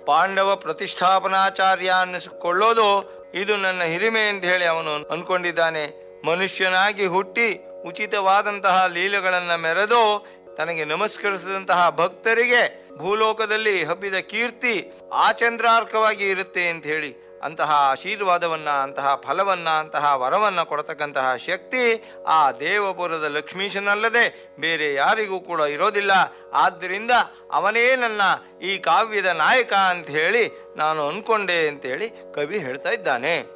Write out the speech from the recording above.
ಪಾಂಡವ ಪ್ರತಿಷ್ಠಾಪನಾಚಾರ್ಯ ಅನ್ನಿಸಿಕೊಳ್ಳೋದು ಇದು ನನ್ನ ಹಿರಿಮೆ ಅಂತ ಹೇಳಿ ಅವನು ಅನ್ಕೊಂಡಿದ್ದಾನೆ ಮನುಷ್ಯನಾಗಿ ಹುಟ್ಟಿ ಉಚಿತವಾದಂತಹ ಲೀಲೆಗಳನ್ನು ಮೆರೆದು ತನಗೆ ನಮಸ್ಕರಿಸಿದಂತಹ ಭಕ್ತರಿಗೆ ಭೂಲೋಕದಲ್ಲಿ ಹಬ್ಬಿದ ಕೀರ್ತಿ ಆಚಂದ್ರಾರ್ಕವಾಗಿ ಇರುತ್ತೆ ಅಂತ ಹೇಳಿ ಅಂತಹ ಆಶೀರ್ವಾದವನ್ನ ಅಂತಹ ಫಲವನ್ನ ಅಂತಹ ವರವನ್ನ ಕೊಡತಕ್ಕಂತಹ ಶಕ್ತಿ ಆ ದೇವಪುರದ ಲಕ್ಷ್ಮೀಶನಲ್ಲದೆ ಬೇರೆ ಯಾರಿಗೂ ಕೂಡ ಇರೋದಿಲ್ಲ ಆದ್ದರಿಂದ ಅವನೇ ನನ್ನ ಈ ಕಾವ್ಯದ ನಾಯಕ ಅಂತ ಹೇಳಿ ನಾನು ಅನ್ಕೊಂಡೆ ಅಂತ ಹೇಳಿ ಕವಿ ಹೇಳ್ತಾ ಇದ್ದಾನೆ